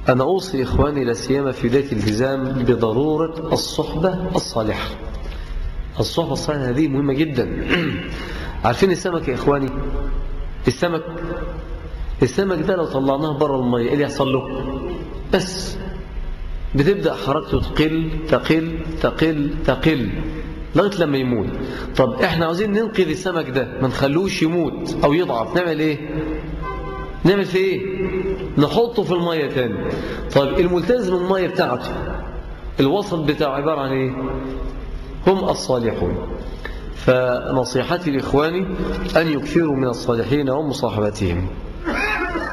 أنا أوصي إخواني لا سيما في بداية الالتزام بضرورة الصحبة الصالحة الصحبة الصالحة هذه مهمة جدا عارفين السمك يا إخواني السمك السمك ده لو طلعناه بره المية إيه اللي يحصل له بس بتبدأ حركته تقل تقل تقل تقل لغاية لما يموت طب احنا عاوزين ننقذ السمك ده ما نخلوش يموت او يضعف نعمل ايه نعمل في ايه نحطه في المية تاني طيب الملتزم المية بتاعته الوسط بتاعه عبارة عن ايه هم الصالحون فنصيحتي لإخواني أن يكثروا من الصالحين ومصاحبتهم